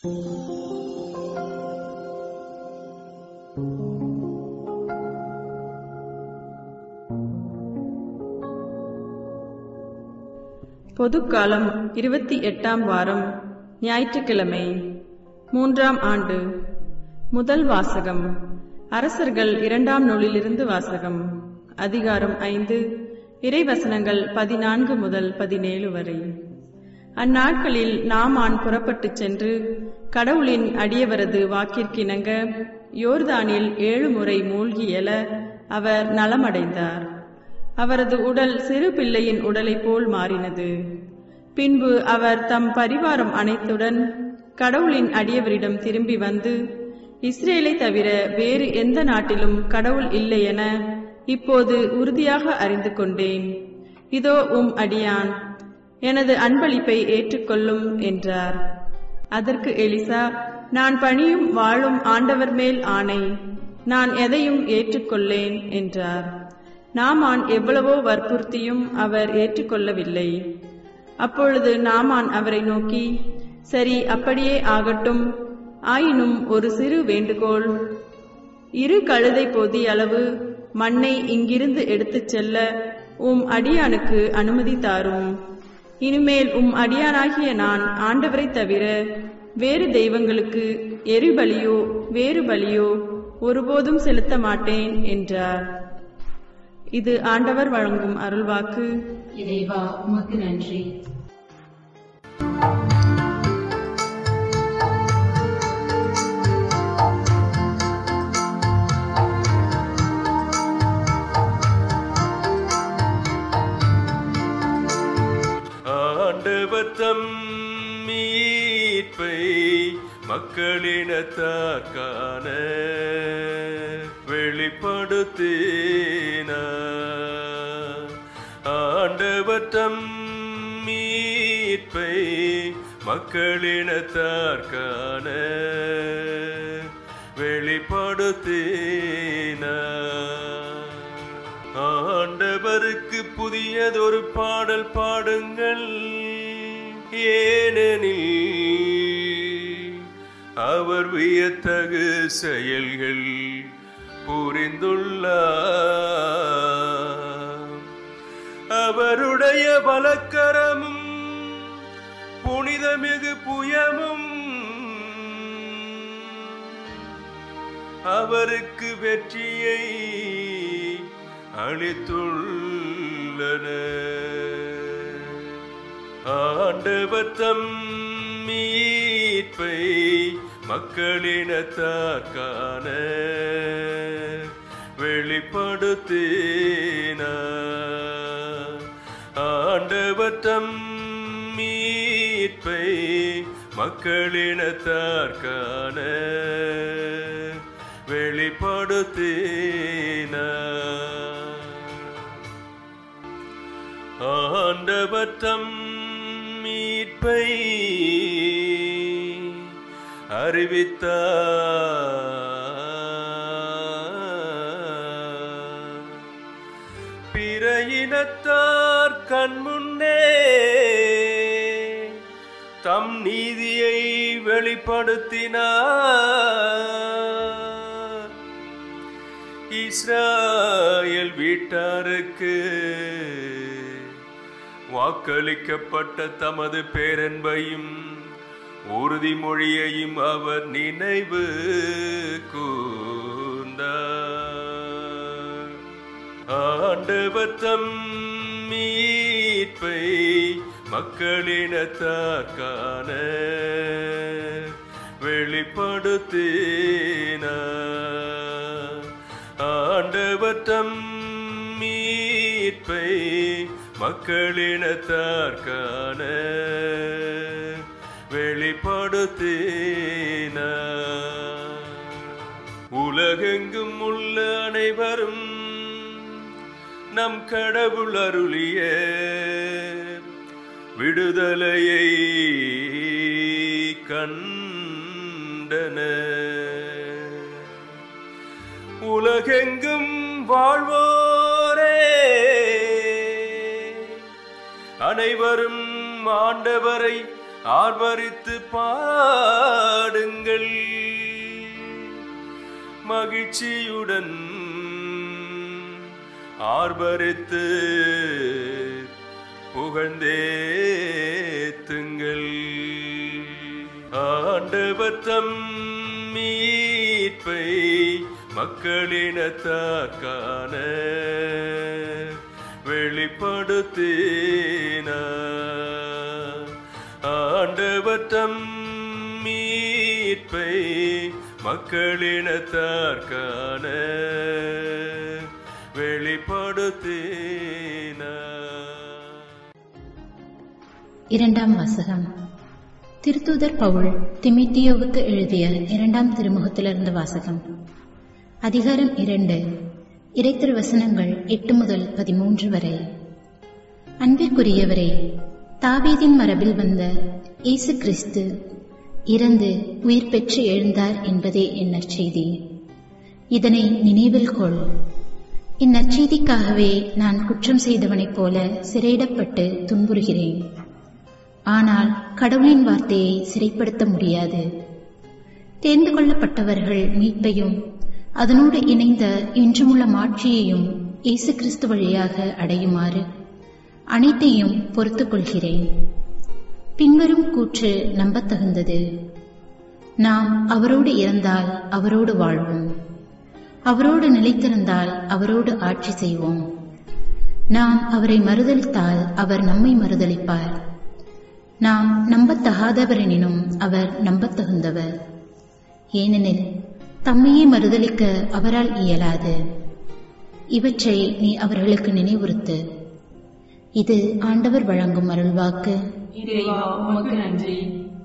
பொதுக்காலம் இருபத்தி எட்டாம் வாரம் ஞாயிற்றுக்கிழமை மூன்றாம் ஆண்டு முதல் வாசகம் அரசர்கள் இரண்டாம் நூலிலிருந்து வாசகம் அதிகாரம் ஐந்து இறைவசனங்கள் பதினான்கு முதல் பதினேழு வரை அந்நாட்களில் நாமான் புறப்பட்டுச் சென்று கடவுளின் அடியவரது வாக்கிற்கிணங்க யோர்தானில் ஏழு முறை மூழ்கி எழ அவர் நலமடைந்தார் அவரது உடல் சிறு பிள்ளையின் உடலைப் போல் மாறினது பின்பு அவர் தம் பரிவாரம் அனைத்துடன் கடவுளின் அடியவரிடம் திரும்பி வந்து இஸ்ரேலை தவிர வேறு எந்த நாட்டிலும் கடவுள் இல்லை என இப்போது உறுதியாக அறிந்து கொண்டேன் இதோ உம் அடியான் எனது அன்பளிப்பை ஏற்றுக்கொள்ளும் என்றார் அதற்கு எலிசா நான் பணியும் வாழும் ஆண்டவர் மேல் ஆணை நான் எதையும் ஏற்றுக்கொள்ளேன் என்றார் நாமான் எவ்வளவோ வற்புறுத்தியும் அவர் ஏற்றுக்கொள்ளவில்லை அப்பொழுது நாமான் அவரை நோக்கி சரி அப்படியே ஆகட்டும் ஆயினும் ஒரு சிறு வேண்டுகோள் இரு கழுதை பொதி அளவு மண்ணை இங்கிருந்து எடுத்துச் செல்ல உம் அடியானுக்கு அனுமதி தாரும் இனிமேல் உம் அடியானாகிய நான் ஆண்டவரை தவிர வேறு தெய்வங்களுக்கு எரிபலியோ வேறு பலியோ ஒருபோதும் செலுத்த மாட்டேன் என்றார் இது ஆண்டவர் வழங்கும் அருள்வாக்கு இறைவா உமக்கு நன்றி ஆண்டவர் தம் மீட்பை மக்களினத்தார்கான வெளிப்படுத்தினார் ஆண்டவர் தம் மீட்பை மக்களினத்தார்கான வெளிப்படுத்தினார் ஆண்டவருக்கு புதியதொரு பாடல் பாடுங்கள் ஏனெனில் அவர் வியத்தகு செயல்கள் புரிந்துள்ளார் அவருடைய பலக்கரமும் புனிதமிகு புயமும் அவருக்கு வெற்றியை அளித்துள்ளன ஆண்டவர் தம் மீட்பை மக்களினத்தார்கான வெளிப்படுத்தினார் ஆண்டவர் தம் மீட்பை மக்களினத்தார்கான வெளிப்படுத்தினார் ஆண்டவர் தம் மீட்பை அறிவித்தார் பிற இனத்தார் கண்முன்னே தம் நீதியை வெளிப்படுத்தினார் இஸ்ராயல் வீட்டாருக்கு வாக்களிக்கப்பட்ட தமது பேரன்பையும் உறுதிமொழியையும் அவர் நினைவு கூர்ந்தார் ஆண்டவர் தம் மீட்பை மக்களினத்தார்கான வெளிப்படுத்தினார் ஆண்டவர் தம் மீட்பை மக்களினத்தார்கான வெளிப்படுத்தினார் உலகெங்கும் உள்ள அனைவரும் நம் கடவுள் அருளிய விடுதலையை கண்டன உலகெங்கும் வாழ்வோரே அனைவரும் ஆண்டவரை ஆர்ப்பரித்து பாடுங்கள் மகிழ்ச்சியுடன் ஆர்ப்பரித்து புகழ்ந்தேத்துங்கள் ஆண்டவர் தம் மீட்பை மக்களினத்தாக்கான வெளிப்படுத்தினார் ஆண்டவர் தம் மீட்பை மக்களினத்தார்கான வெளிப்படுத்தினார் இரண்டாம் வாசகம் திருத்தூதர் பவுல் திமித்தியோவுக்கு எழுதிய இரண்டாம் திருமுகத்திலிருந்து வாசகம் அதிகாரம் இரண்டு இறைத்திரு வசனங்கள் எட்டு முதல் பதிமூன்று வரை அன்பிற்குரியவரே தாவீதின் மரபில் வந்த இயேசு கிறிஸ்து இறந்து உயிர் பெற்று எழுந்தார் என்பதே என் நற்செய்தி இதனை நினைவில் கொள் இந்நற்செய்திக்காகவே நான் குற்றம் செய்தவனைப் போல சிறையிடப்பட்டு துன்புறுகிறேன் ஆனால் கடவுளின் வார்த்தையை சிறைப்படுத்த முடியாது தேர்ந்து கொள்ளப்பட்டவர்கள் மீட்பையும் அதனோடு இணைந்த இன்றுமுள்ள மாட்சியையும் இயேசு கிறிஸ்து வழியாக அடையுமாறு அனைத்தையும் பொறுத்துக் கொள்கிறேன் பின்வரும் கூற்று நம்பத்தகுந்தது நாம் அவரோடு இறந்தால் அவரோடு வாழ்வோம் அவரோடு நிலைத்திருந்தால் அவரோடு ஆட்சி செய்வோம் நாம் அவரை மறுதலித்தால் அவர் நம்மை மறுதலிப்பார் நாம் நம்பத்தகாதவரெனினும் அவர் நம்பத்தகுந்தவர் ஏனெனில் தம்மையே மறுதலிக்க அவரால் இயலாது இவற்றை நீ அவர்களுக்கு நினைவுறுத்து இது ஆண்டவர் வழங்கும் அருள்வாக்கு இறைவா உமக்கு நன்றி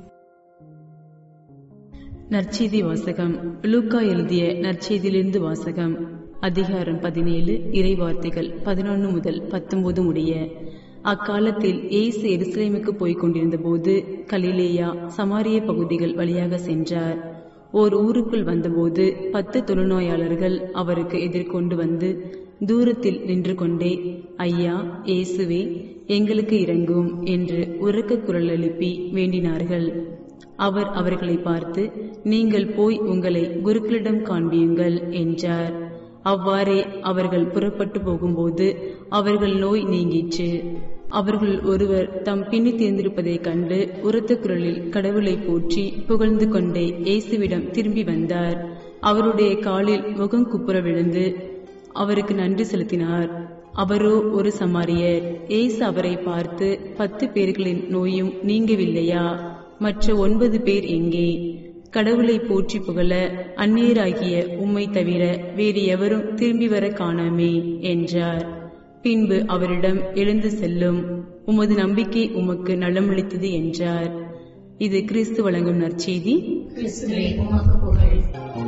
நற்செய்தி வாசகம் லூக்கா எழுதிய நற்செய்தியிலிருந்து வாசகம் அதிகாரம் பதினேழு இறை வார்த்தைகள் பதினொன்று முதல் பத்தொன்பது முடிய அக்காலத்தில் இயேசு எருசலேமுக்கு போய்க் கொண்டிருந்த போது கலிலேயா சமாரிய பகுதிகள் வழியாக சென்றார் ஓர் ஊருக்குள் வந்தபோது பத்து தொழுநோயாளர்கள் அவருக்கு எதிர்கொண்டு வந்து தூரத்தில் நின்று கொண்டே ஐயா இயேசுவே எங்களுக்கு இறங்கும் என்று உரக்க குரல் எழுப்பி வேண்டினார்கள் அவர் அவர்களை பார்த்து நீங்கள் போய் உங்களை குருக்களிடம் காண்பியுங்கள் என்றார் அவ்வாறே அவர்கள் புறப்பட்டு போகும்போது அவர்கள் நோய் நீங்கிற்று அவர்கள் ஒருவர் தம் பின்னி தேர்ந்திருப்பதைக் கண்டு உரத்த குரலில் கடவுளை போற்றி புகழ்ந்து கொண்டே இயேசுவிடம் திரும்பி வந்தார் அவருடைய காலில் முகம் குப்புற விழுந்து அவருக்கு நன்றி செலுத்தினார் அவரோ ஒரு சமாரியர் இயேசு அவரை பார்த்து பத்து பேர்களின் நோயும் நீங்கவில்லையா மற்ற ஒன்பது பேர் எங்கே கடவுளை போற்றி புகழ அந்நீராகிய உம்மை தவிர வேறு எவரும் திரும்பி வர காணாமே என்றார் பின்பு அவரிடம் எழுந்து செல்லும் உமது நம்பிக்கை உமக்கு நலமளித்தது என்றார் இது கிறிஸ்து வழங்கும் நற்செய்தி கிறிஸ்துவே உமக்கு புகழ்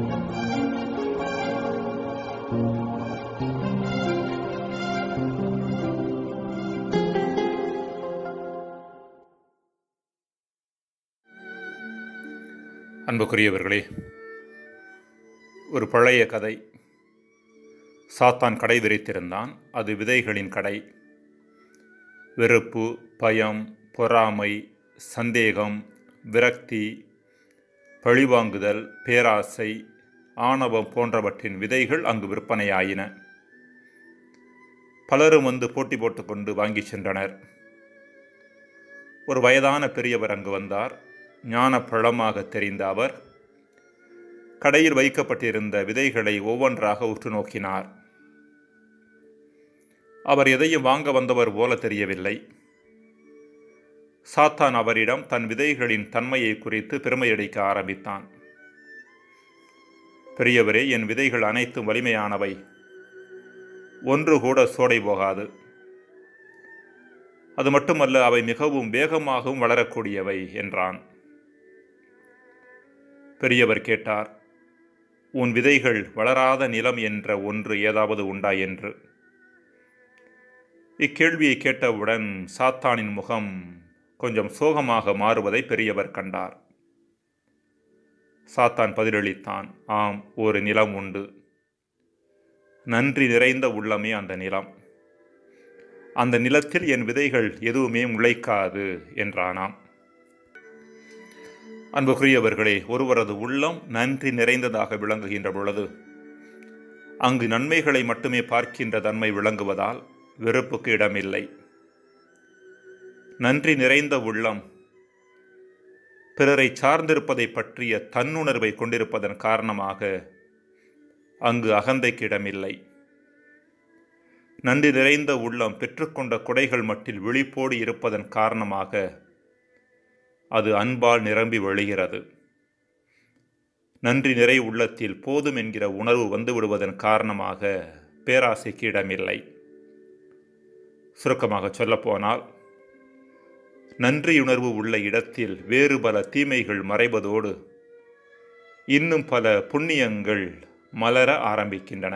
அன்புக்குரியவர்களே ஒரு பழைய கதை சாத்தான் கடை விரித்திருந்தான் அது விதைகளின் கடை வெறுப்பு பயம் பொறாமை சந்தேகம் விரக்தி பழிவாங்குதல் பேராசை ஆணவம் போன்றவற்றின் விதைகள் அங்கு விற்பனையாயின பலரும் வந்து போட்டி போட்டுக்கொண்டு வாங்கிச் சென்றனர் ஒரு வயதான பெரியவர் அங்கு வந்தார் ஞான பழமாக தெரிந்த அவர் கடையில் வைக்கப்பட்டிருந்த விதைகளை ஒவ்வொன்றாக உற்று நோக்கினார் அவர் எதையும் வாங்க வந்தவர் போல தெரியவில்லை சாத்தான் அவரிடம் தன் விதைகளின் தன்மையை குறித்து பெருமையடிக்க ஆரம்பித்தான் பெரியவரே என் விதைகள் அனைத்தும் வலிமையானவை ஒன்று கூட சோடை போகாது அது மட்டுமல்ல அவை மிகவும் வேகமாகவும் வளரக்கூடியவை என்றான் பெரியவர் கேட்டார் உன் விதைகள் வளராத நிலம் என்ற ஒன்று ஏதாவது உண்டா என்று இக்கேள்வியை கேட்டவுடன் சாத்தானின் முகம் கொஞ்சம் சோகமாக மாறுவதை பெரியவர் கண்டார் சாத்தான் பதிலளித்தான் ஆம் ஒரு நிலம் உண்டு நன்றி நிறைந்த உள்ளமே அந்த நிலம் அந்த நிலத்தில் என் விதைகள் எதுவுமே முளைக்காது என்றானாம் அன்புக்குரியவர்களே ஒருவரது உள்ளம் நன்றி நிறைந்ததாக விளங்குகின்ற பொழுது அங்கு நன்மைகளை மட்டுமே பார்க்கின்ற தன்மை விளங்குவதால் வெறுப்புக்கு இடமில்லை நன்றி நிறைந்த உள்ளம் பிறரை சார்ந்திருப்பதை பற்றிய தன்னுணர்வை கொண்டிருப்பதன் காரணமாக அங்கு அகந்தைக்கு இடமில்லை நன்றி நிறைந்த உள்ளம் பெற்றுக்கொண்ட கொடைகள் மட்டில் விழிப்போடு இருப்பதன் காரணமாக அது அன்பால் நிரம்பி வழிகிறது நன்றி நிறை உள்ளத்தில் போதும் என்கிற உணர்வு வந்து விடுவதன் காரணமாக பேராசைக்கு இடமில்லை சுருக்கமாக சொல்லப்போனால் நன்றியுணர்வு உள்ள இடத்தில் வேறு பல தீமைகள் மறைவதோடு இன்னும் பல புண்ணியங்கள் மலர ஆரம்பிக்கின்றன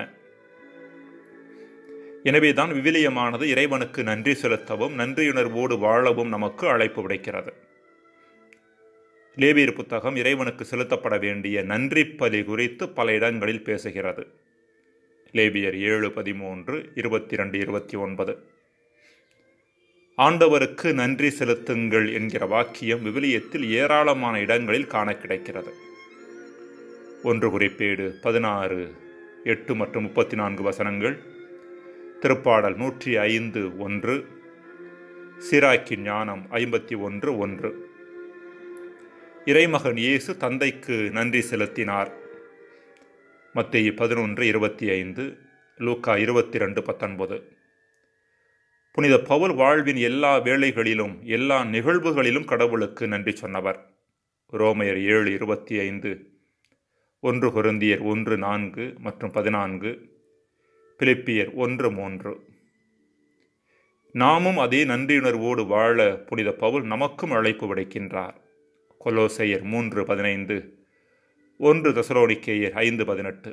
எனவேதான் விவிலியமானது இறைவனுக்கு நன்றி செலுத்தவும் நன்றியுணர்வோடு வாழவும் நமக்கு அழைப்பு விடுக்கிறது லேவியர் புத்தகம் இறைவனுக்கு செலுத்தப்பட வேண்டிய நன்றி பலி குறித்து பல இடங்களில் பேசுகிறது லேபியர் ஏழு பதிமூன்று இருபத்தி ரெண்டு இருபத்தி ஒன்பது ஆண்டவருக்கு நன்றி செலுத்துங்கள் என்கிற வாக்கியம் விவிலியத்தில் ஏராளமான இடங்களில் காண கிடைக்கிறது ஒன்று குறிப்பேடு பதினாறு எட்டு மற்றும் முப்பத்தி நான்கு வசனங்கள் திருப்பாடல் நூற்றி ஐந்து ஒன்று சிராக்கின் ஞானம் ஐம்பத்தி ஒன்று ஒன்று இறைமகன் இயேசு தந்தைக்கு நன்றி செலுத்தினார் மத்திய பதினொன்று இருபத்தி ஐந்து லூக்கா இருபத்தி ரெண்டு பத்தொன்பது புனித பவுல் வாழ்வின் எல்லா வேளைகளிலும் எல்லா நிகழ்வுகளிலும் கடவுளுக்கு நன்றி சொன்னவர் ரோமையர் ஏழு இருபத்தி ஐந்து ஒன்று பொருந்தியர் ஒன்று நான்கு மற்றும் பதினான்கு பிலிப்பியர் ஒன்று மூன்று நாமும் அதே நன்றியுணர்வோடு வாழ புனித பவுல் நமக்கும் அழைப்பு விடுக்கின்றார் கொலோசையர் மூன்று பதினைந்து ஒன்று தசரோனிக்கேயர் ஐந்து பதினெட்டு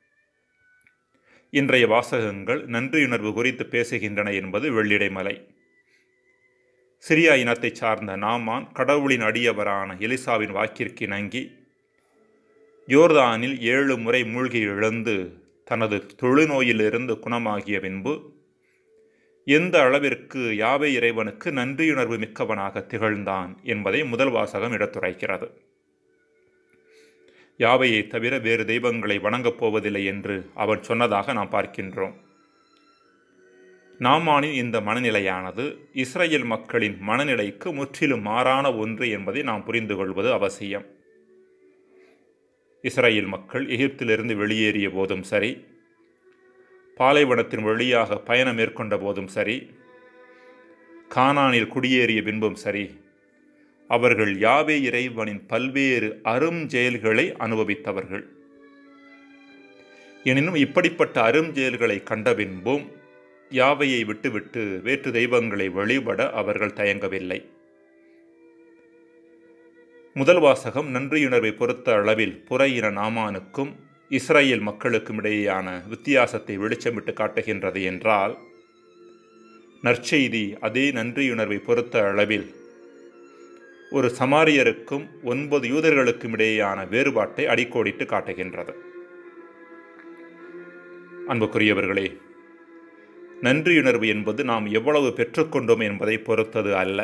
இன்றைய வாசகங்கள் நன்றியுணர்வு குறித்து பேசுகின்றன என்பது வெள்ளிடைமலை சிரியா இனத்தை சார்ந்த நாமான் கடவுளின் அடியவரான எலிசாவின் வாக்கிற்கு இணங்கி யோர்தானில் ஏழு முறை மூழ்கி இழந்து தனது தொழுநோயிலிருந்து குணமாகிய பின்பு எந்த அளவிற்கு யாவை இறைவனுக்கு நன்றியுணர்வு மிக்கவனாக திகழ்ந்தான் என்பதை முதல் வாசகம் எடுத்துரைக்கிறது யாவையை தவிர வேறு தெய்வங்களை வணங்கப் போவதில்லை என்று அவன் சொன்னதாக நாம் பார்க்கின்றோம் நாமானின் இந்த மனநிலையானது இஸ்ரேல் மக்களின் மனநிலைக்கு முற்றிலும் மாறான ஒன்று என்பதை நாம் புரிந்து கொள்வது அவசியம் இஸ்ரேல் மக்கள் எகிப்திலிருந்து வெளியேறிய போதும் சரி பாலைவனத்தின் வழியாக பயணம் மேற்கொண்ட போதும் சரி கானானில் குடியேறிய பின்பும் சரி அவர்கள் யாவே இறைவனின் பல்வேறு அரும் செயல்களை அனுபவித்தவர்கள் எனினும் இப்படிப்பட்ட அரும் செயல்களை கண்ட பின்பும் யாவையை விட்டுவிட்டு வேற்று தெய்வங்களை வழிபட அவர்கள் தயங்கவில்லை முதல் வாசகம் நன்றியுணர்வை பொறுத்த அளவில் புற இன நாமானுக்கும் இஸ்ரேல் மக்களுக்கும் இடையேயான வித்தியாசத்தை வெளிச்சமிட்டு காட்டுகின்றது என்றால் நற்செய்தி அதே நன்றியுணர்வை பொறுத்த அளவில் ஒரு சமாரியருக்கும் ஒன்பது யூதர்களுக்கும் இடையேயான வேறுபாட்டை அடிக்கோடிட்டு காட்டுகின்றது அன்புக்குரியவர்களே நன்றியுணர்வு என்பது நாம் எவ்வளவு பெற்றுக்கொண்டோம் என்பதை பொறுத்தது அல்ல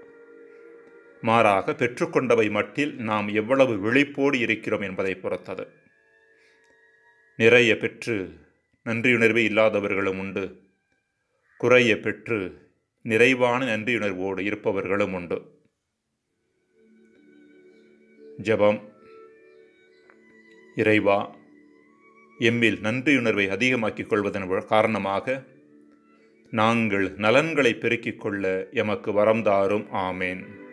மாறாக பெற்றுக்கொண்டவை மட்டில் நாம் எவ்வளவு விழிப்போடு இருக்கிறோம் என்பதை பொறுத்தது நிறைய பெற்று நன்றியுணர்வே இல்லாதவர்களும் உண்டு குறைய பெற்று நிறைவான நன்றியுணர்வோடு இருப்பவர்களும் உண்டு ஜபம் இறைவா எம்மில் நன்றியுணர்வை அதிகமாக்கிக் கொள்வதன் காரணமாக நாங்கள் நலன்களை பெருக்கிக் கொள்ள எமக்கு வரம் தாரும் ஆமேன்